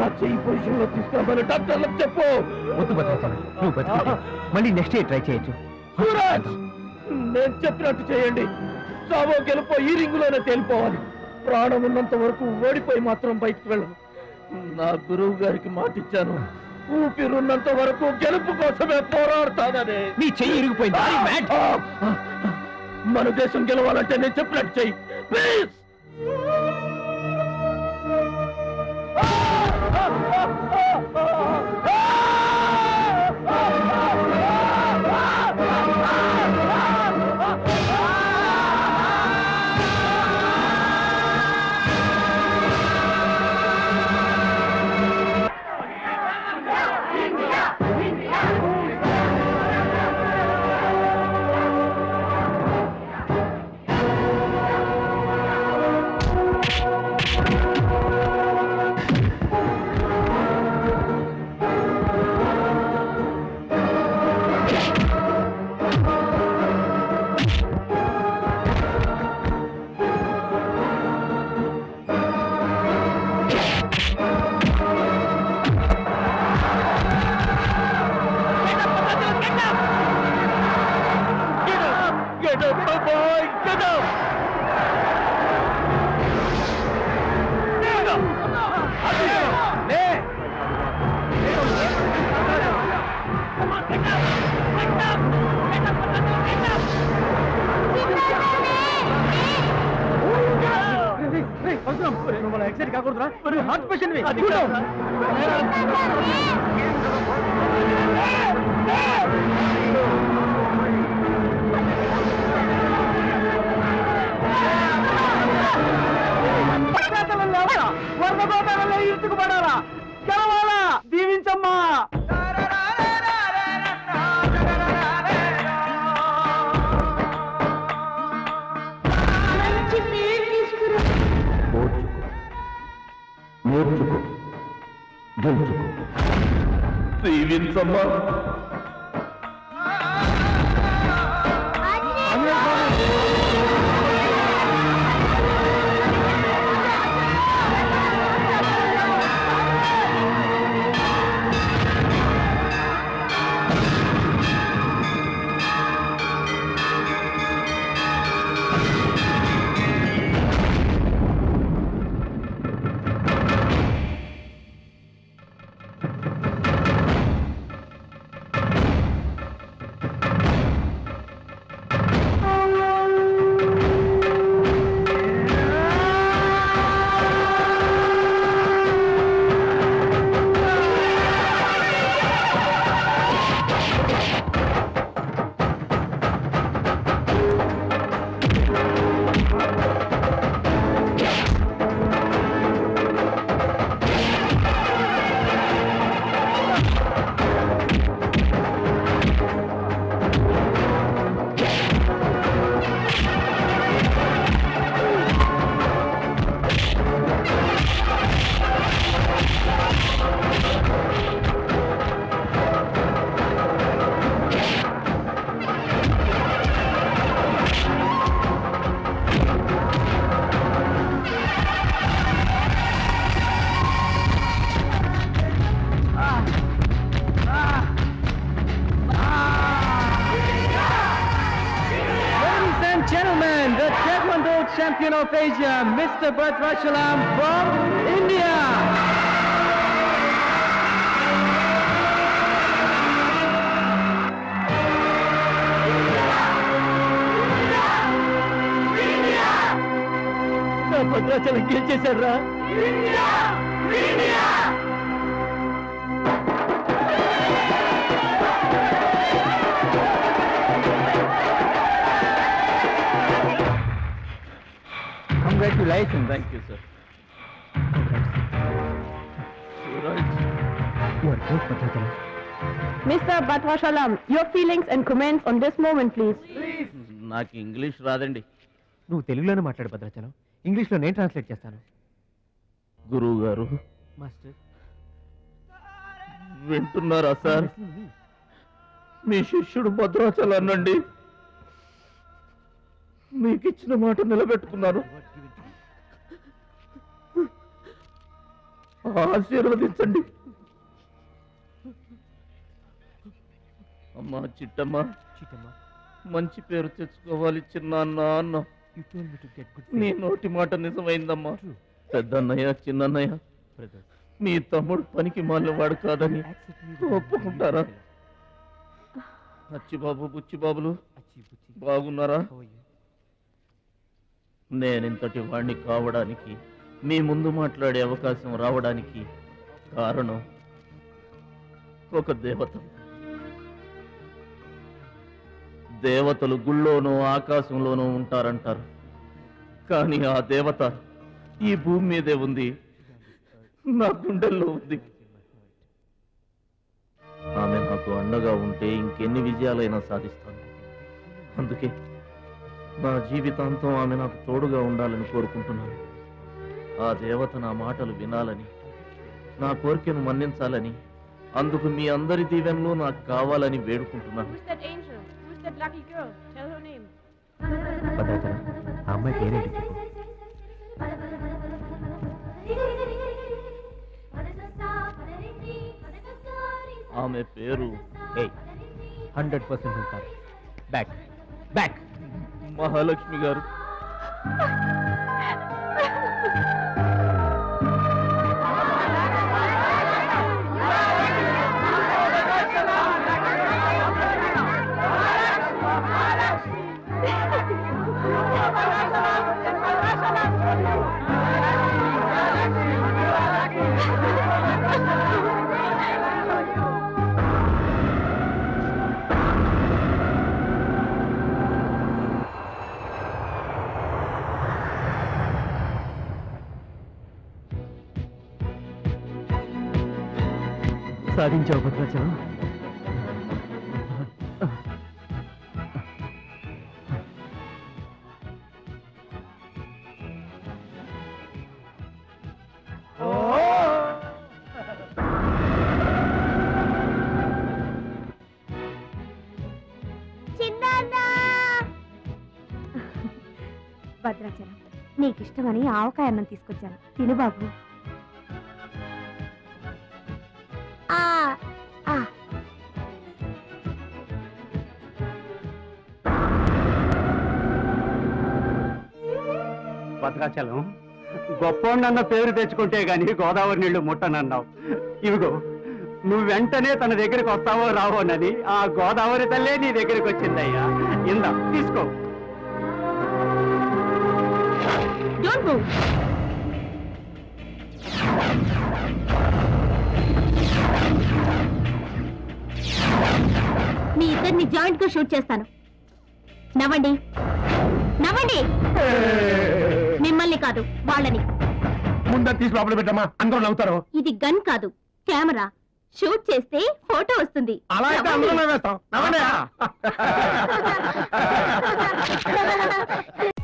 నా చెయ్యి పొజిషన్ లో తీసుకురామని డాక్టర్లకు చెప్పు వద్దు భద్రాచలం నువ్వు బతుకుతే మళ్ళీ నెక్స్ట్ ఇయర్ ట్రై చేయొచ్చు సూరజ్ నేను చెప్పినట్టు చేయండి చావో గెలుపో ఈ రింగులోనే తేలిపోవాలి ప్రాణం ఉన్నంత వరకు ఓడిపోయి మాత్రం బయటకు వెళ్ళను నా గురువు గారికి మాట ఇచ్చాను ఊపిరున్నంత వరకు గెలుపు కోసమే పోరాడతానని నీ చెయ్యి ఇరిగిపోయింది Are you mad? ఆ, ఆ, మన దేశం గెలవాలంటే నేను చెప్పినట్టు చెయ్యి please Get up, my boy! Get up! Get up! లే! Come on, get up! Get up! Get up, get up, get up! మన ఎక్సైట్ కాకూడదురా హార్ట్ పేషెంట్ అది కాదు. వర్ణగోదావరిలో ఇరుచుకుపడాలా గెలవాలా దీవించమ్మా మంచి పేరు తీసుకురా ఓర్చుకో నేర్చుకో గెలుచుకో దీవించమ్మా Ladies and gentlemen, the Taekwondo champion of Asia, Mr. Bhadrachalam from India. నా భద్రాచలం గెలిచేశారా Congratulations. Thank you sir Suraj You are good, Bhadrachalam. Mr. Bhattacharya, your feelings and comments on this moment, please. నాకు English రాదండి నువ్వు తెలుగులోనే మాట్లాడు భద్రాచలం ఇంగ్లీష్లో నేను translate చేస్తాను గురువు గారు మాస్టర్ వింటున్నారా సార్ మీ శిష్యుడు భద్రాచలాన్నండి మీకు ఇచ్చిన మాట నిలబెట్టుకున్నాను ఆశీర్వదించండి అమ్మా చిట్టమ్మ చిట్టమ్మా మంచి పేరు తెచ్చుకోవాలి చిన్నాన్న అన్న you told me to get good నీ faith. నోటి మాట నిజమైందమ్మా True. పెద్దన్నయ్య చిన్నన్నయ్య Brothers, మీ తమ్ముడు పనికి వాడు కాదని accept me the way ఒప్పుకుంటారా you feel. అచ్చిబాబు బుచ్చిబాబులు అచ్చి బుచ్చి. బాగున్నారా How are you? నేనింతటి వాణ్ణి కావడానికి మీ ముందు మాట్లాడే అవకాశం రావడానికి కారణం ఒక దేవత దేవతలు గుళ్ళోనూ ఆకాశంలోనూ ఉంటారంటారు కానీ ఆ దేవత ఈ భూమి మీదే ఉంది నా గుండెల్లో ఉంది ఆమె నాకు అండగా ఉంటే ఇంకెన్ని విజయాలైనా సాధిస్తాను అందుకే నా జీవితాంతం ఆమె నాకు తోడుగా ఉండాలని కోరుకుంటున్నాను ఆ దేవత నా మాటలు వినాలని నా కోరికను మన్నించాలని అందుకు మీ అందరి దీవెనలు నాకు కావాలని వేడుకుంటున్నాను Who's that angel? Who's that lucky girl? Tell her name. Bhadrachalam, ఆ అమ్మాయి పేరేంటి చెప్పు ఆమె పేరు ఏయ్ హండ్రెడ్ పర్సెంట్ ఉంటారు బ్యాక్ బ్యాక్ మహాలక్ష్మి గారు సాధించావు భద్రాచలం భద్రాచలం నీకిష్టమని ఆవకాయ అన్నం తీసుకొచ్చాను తిను బాబు ఆ, ఆ. భద్రాచలం గొప్పోండన్న పేరు తెచ్చుకుంటే గాని గోదావరి నీళ్లు ముట్టనన్నావు ఇవిగో నువ్వు వెంటనే తన దగ్గరికి వస్తావో రావోనని ఆ గోదావరి తల్లే నీ దగ్గరికి వచ్చిందయ్యా ఇందా తీసుకో Don't move. మీ ఇద్దరిని జాయింట్ గా షూట్ చేస్తాను నవ్వండి నవ్వండి మిమ్మల్ని కాదు వాళ్ళని ముందు తీసి లోపల పెట్టమ్మా అందరూ నవ్వుతారు ఇది గన్ కాదు కెమెరా షూట్ చేస్తే ఫోటో వస్తుంది అలా అయితే అందరూ నవ్వండి. నవ్వేస్తాం నవ్వండి